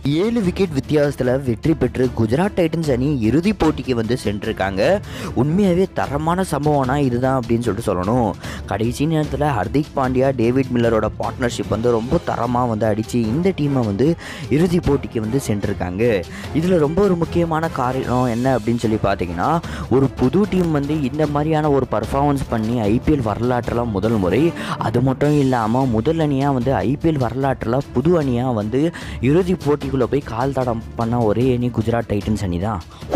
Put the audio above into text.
ஏழு விக்கெட் வித்தியாசத்தில் வெற்றி பெற்று குஜராத் டைட்டன்ஸ் அணி இறுதிப் போட்டிக்கு வந்து சென்றிருக்காங்க உண்மையாகவே தரமான சம்பவம்னா இதுதான் அப்படின்னு சொல்லிட்டு சொல்லணும் கடைசி நேரத்தில் ஹர்திக் பாண்டியா டேவிட் மில்லரோட பார்ட்னர்ஷிப் வந்து ரொம்ப தரமாக வந்து அடித்து இந்த டீமை வந்து இறுதிப் போட்டிக்கு வந்து சென்றிருக்காங்க இதில் ரொம்ப ஒரு முக்கியமான காரணம் என்ன அப்படின்னு சொல்லி பார்த்தீங்கன்னா ஒரு புது டீம் வந்து இந்த மாதிரியான ஒரு பர்ஃபார்மன்ஸ் பண்ணி ஐபிஎல் வரலாற்றில் முதல் முறை அது மட்டும் இல்லாமல் முதல் அணியாக வந்து ஐபிஎல் வரலாற்றில் புது அணியாக வந்து இறுதிப் போட்டிக்குள்ளே போய் கால் தடம் பண்ண ஒரே அணி குஜராத் டைட்டன்ஸ் அணி தான்